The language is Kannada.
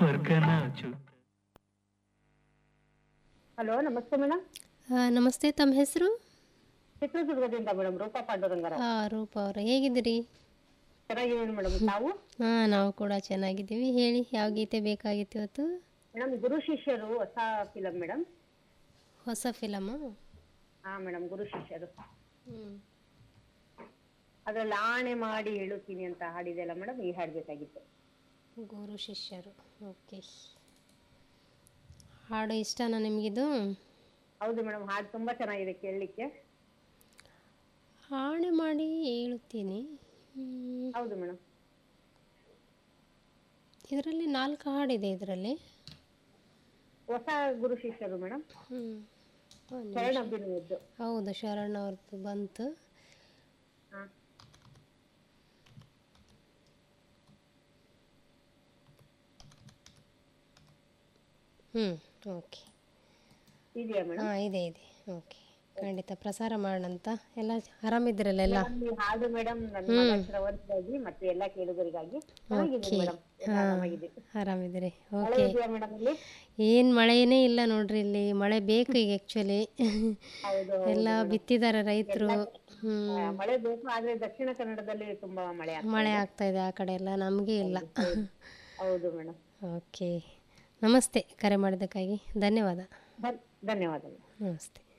ಸ್ವರ್ಗ ನಾಚು ಹಲೋ ನಮಸ್ತೆ ಮೇಡಮ್ ಆ, ನಮಸ್ತೆ ತಮ್ಮ ಹೆಸರು ಚಿತ್ರದುರ್ಗದಿಂದ ಮೇಡಮ್ ರೂಪಾ ಪಾಂಡುರಂಗರ ಹಾಂ ರೂಪ ಅವರೇ ಹೇಗಿದ್ದೀರಿ ಚೆನ್ನಾಗಿದ್ದೀನಿ ಮೇಡಮ್ ತಾವು ಹಾಂ ನಾವು ಕೂಡ ಚೆನ್ನಾಗಿದ್ದೀವಿ ಹೇಳಿ ಯಾವ ಗೀತೆ ಬೇಕಾಗಿತ್ತು ಇವತ್ತು ಮೇಡಮ್ ಗುರು ಶಿಷ್ಯರು ಹೊಸ ಫಿಲಂ ಮೇಡಮ್ ಹೊಸ ಫಿಲಮು ಹಾ ಮೇಡಮ್ ಗುರು ಶಿಷ್ಯರು ಹ್ಞೂ ಅದ್ರಲ್ಲಿ ಆಣೆ ಮಾಡಿ ಹೇಳುತ್ತೀನಿ ಅಂತ ಹಾಡಿದೆಲ್ಲ ಮೇಡಮ್ ಈ ಹಾಡ್ಬೇಕಾಗಿತ್ತು ಗುರು ಶಿಷ್ಯರು ಓಕೆ ಹಾಡು ಇಷ್ಟನಾ ನಿಮಗಿದು ಹೌದು ಮೇಡಮ್ ಹಾಡು ತುಂಬಾ ಚೆನ್ನಾಗಿದೆ ಕೇಳಲಿಕ್ಕೆ ಹಾಣೆ ಮಾಡಿ ಹೇಳುತ್ತೀನಿ ಹ್ಮ್. ಹೌದು ಮೇಡಮ್ ಇದರಲ್ಲಿ ನಾಲ್ಕು ಹಾಡಿದೆ ಇದರಲ್ಲಿ ಹೊಸ ಗುರು ಶಿಷ್ಯರು ಮೇಡಮ್ ಹ್ಞೂ ಶರಣ ಅಭಿನಯದ್ದು ಹೌದು ಶರಣ್ ಅವ್ರದ್ದು ಬಂತು ಹಾ ಹ್ಞೂ ಓಕೆ ಇದೆಯಾ ಮೇಡಮ್ ಹಾಂ ಇದೆ ಇದೆ ಓಕೆ ಖಂಡಿತ ಪ್ರಸಾರ ಮಾಡೋಣಂತ ಎಲ್ಲ ಆರಾಮಿದ್ದೀರಲ್ಲ ಎಲ್ಲ ಈ ಹಾಡು ಮೇಡಮ್ ನನ್ನ ಮಗ ಶ್ರವಣಗಾಗಿ ಮತ್ತೆ ಎಲ್ಲ ಕೇಳುಗರಿಗಾಗಿ ಚೆನ್ನಾಗಿದೆ ಮೇಡಮ್ ಆರಾಮಾಗಿದೆ ಆರಾಮಿದ್ದೀರಿ ಮಳೆ ಓಕೆ ಇದೆಯಾ ಮೇಡಮ್ ಇಲ್ಲಿ ಏನು ಮಳೆನೇ ಇಲ್ಲ ನೋಡ್ರಿ ಇಲ್ಲಿ ಮಳೆ ಬೇಕು ಈಗ ಆ್ಯಕ್ಚುಲಿ ಹೌದು ಎಲ್ಲ ಬಿತ್ತಿದ್ದಾರೆ ರೈತರು ಹ್ಞೂ ಆ, ಮಳೆ ಬೇಕು ಆದ್ರೆ ದಕ್ಷಿಣ ಕನ್ನಡದಲ್ಲಿ ತುಂಬಾ ಮಳೆ ಆಗ್ತದೆ ಮಳೆ ಆಗ್ತಾ ಇದೆ ಆ ಕಡೆ ಎಲ್ಲ ನಮಗೆ ಇಲ್ಲ ಹೌದು ಮೇಡಮ್ ಓಕೆ ನಮಸ್ತೆ ಕರೆ ಮಾಡಿದ್ದಕ್ಕಾಗಿ ಧನ್ಯವಾದ ಧನ್ಯವಾದಗಳು ನಮಸ್ತೆ